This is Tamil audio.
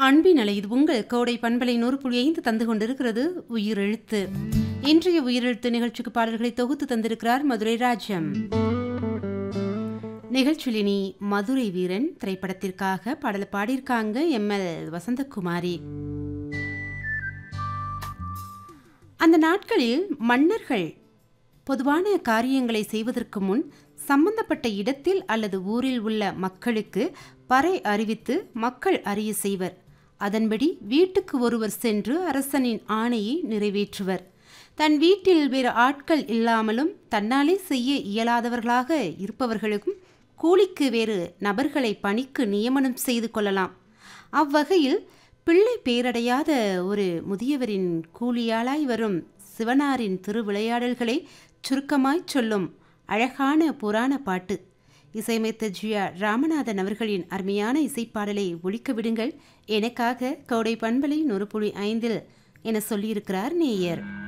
அன்பின் அலை இது உங்கள் கோடை பண்பலை நூறு புள்ளி ஐந்து தந்து கொண்டிருக்கிறது உயிரெழுத்து இன்றைய உயிரெழுத்து நிகழ்ச்சிக்கு பாடல்களை தொகுத்து தந்திருக்கிறார் மதுரை ராஜம் நிகழ்ச்சியில் இனி மதுரை வீரன் திரைப்படத்திற்காக பாடல் பாடியிருக்காங்க எம் எல் வசந்தகுமாரி அந்த நாட்களில் மன்னர்கள் பொதுவான காரியங்களை செய்வதற்கு முன் சம்பந்தப்பட்ட இடத்தில் அல்லது ஊரில் உள்ள மக்களுக்கு பறை அறிவித்து மக்கள் அறிய செய்வர் அதன்படி வீட்டுக்கு ஒருவர் சென்று அரசனின் ஆணையை நிறைவேற்றுவர் தன் வீட்டில் வேறு ஆட்கள் இல்லாமலும் தன்னாலே செய்ய இயலாதவர்களாக இருப்பவர்களுக்கும் கூலிக்கு வேறு நபர்களை பணிக்கு நியமனம் செய்து கொள்ளலாம் அவ்வகையில் பிள்ளை பேரடையாத ஒரு முதியவரின் கூலியாளாய் வரும் சிவனாரின் திருவிளையாடல்களை சுருக்கமாய் சொல்லும் அழகான புராண பாட்டு இசையமைத்த ஜியா ராமநாதன் அவர்களின் அருமையான இசைப்பாடலை ஒழிக்க விடுங்கள் எனக்காக கோடை பண்பலை நூறு புள்ளி ஐந்தில் என சொல்லியிருக்கிறார் நேயர்